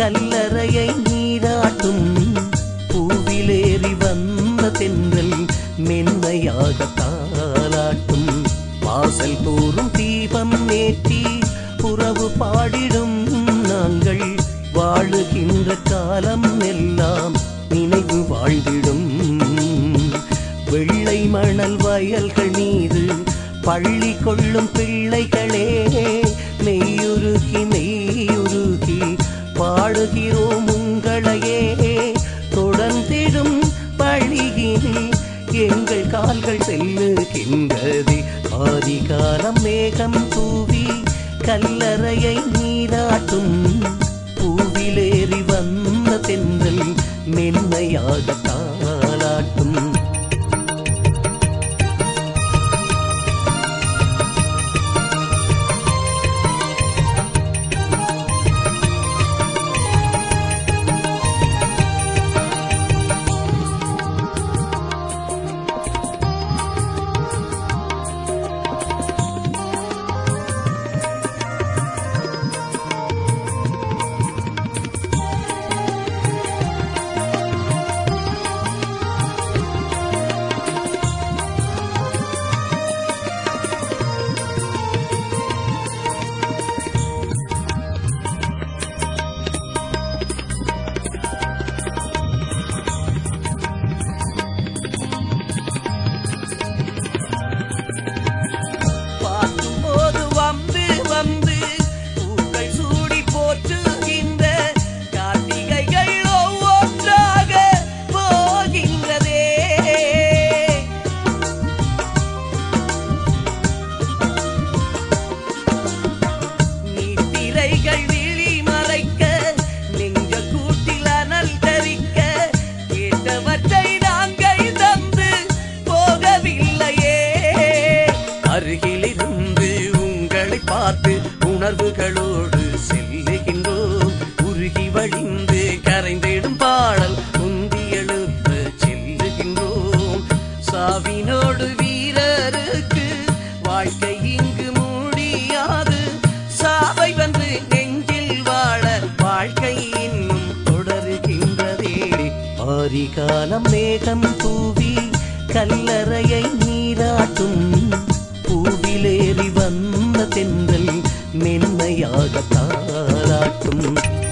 கல்லறையை நீராட்டும் பூவிலேறி வந்த தென்றல் மென்மையாக தாளாட்டும் வாசல் தோறும் தீபம் ஏற்றி உறவு பாடிடும் நாங்கள் வாழுகின்ற காலம் எல்லாம் நினைவு வாழ்ந்திடும் வெள்ளை மணல் வயல்கள் மீது பள்ளி கொள்ளும் பிள்ளைகளே மெய்யுருகி மெய்யுருகி பாடுகிறோம் உங்களையே தொடர்ந்திடும் பழியினில் எங்கள் கால்கள் செல்லுகின்றது ஆதிகாலம் மேகம் தூவி கல்லறையை நீராட்டும் பூவிலேறி வந்த தென்றல் மென்மையாக தாளாட்டும் பார்க்கும்போது வம்பு வம்பு பூக்கள் சூடி போற்றுகின்ற கார்த்திகைகள் ஒவ்வொன்றாக போகின்றதே நீத்திரைகள் விழி மறைக்க நெஞ்ச கூட்டில் அனல் தரிக்க கேட்டவற்றை நாங்கள் தந்து போகவில்லையே அருகிலிருந்து உங்களை பார்த்து உணர்வுகளோடு செல்லுகின்றோம் உருகி வழிந்து கரைந்திடும் பாடல் உந்தி எழுப்ப செல்லுகின்றோம் சாவினோடு வீரருக்கு வாழ்க்கை இங்கு முடியாது சாவை வந்து நெஞ்சில் வாழ வாழ்க்கை இன்னும் தொடருகின்றதே ஆரிகாலம் மேகம் தூவி கல்லறையை நீராட்டும் பூவிலேறி வந்த தென்றல் மென்மையாக தாளாட்டும்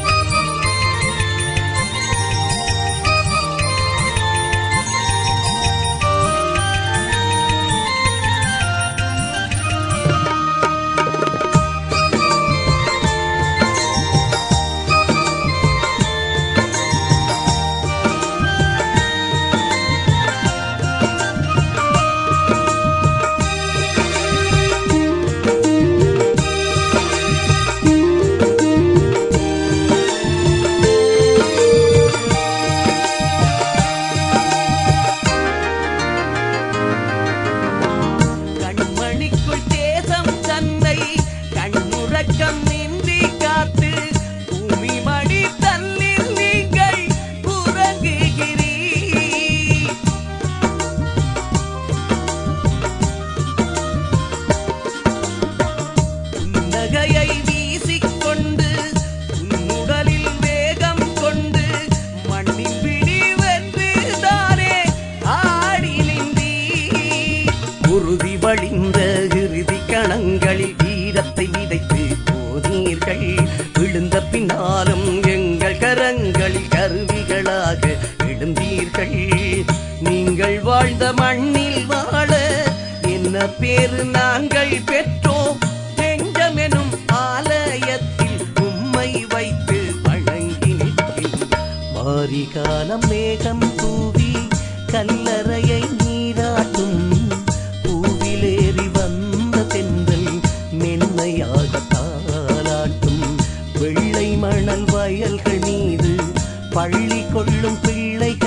கண்மணிக்குள் தேசம் தன்னை கண்ணுறக்கம் நின்றி காத்து பூமி மணி தன்னில் நீங்கள் உறங்குகிறீர் புன்னகையை வீசிக்கொண்டு உன்னுடலில் வேகம் கொண்டு மண்ணின் பிடி வென்று தானே ஆடி நின்றீர் உறுதி வழிந்த இறுதி கணங்களில் வீரத்தை விதைத்து போனீர்கள் விழுந்த பின்னாலும் எங்கள் கரங்களில் கருவிகளாக எழுந்தீர்கள் நீங்கள் வாழ்ந்த மண்ணில் வாழ என்ன பேரு நாங்கள் பெற்றோம் நெஞ்சமெனும் ஆலயத்தில் உம்மை வைத்து வணங்கி நிற்கின்றோம் மாரிகாலம் மேகம் தூவி கல்லறையை நீராட்டும் பூவிலேறி வந்த தென்றல் மென்மையாக தாளாட்டும் வெள்ளை மணல் வயல்கள் மீது பள்ளி கொள்ளும் பிள்ளைகள்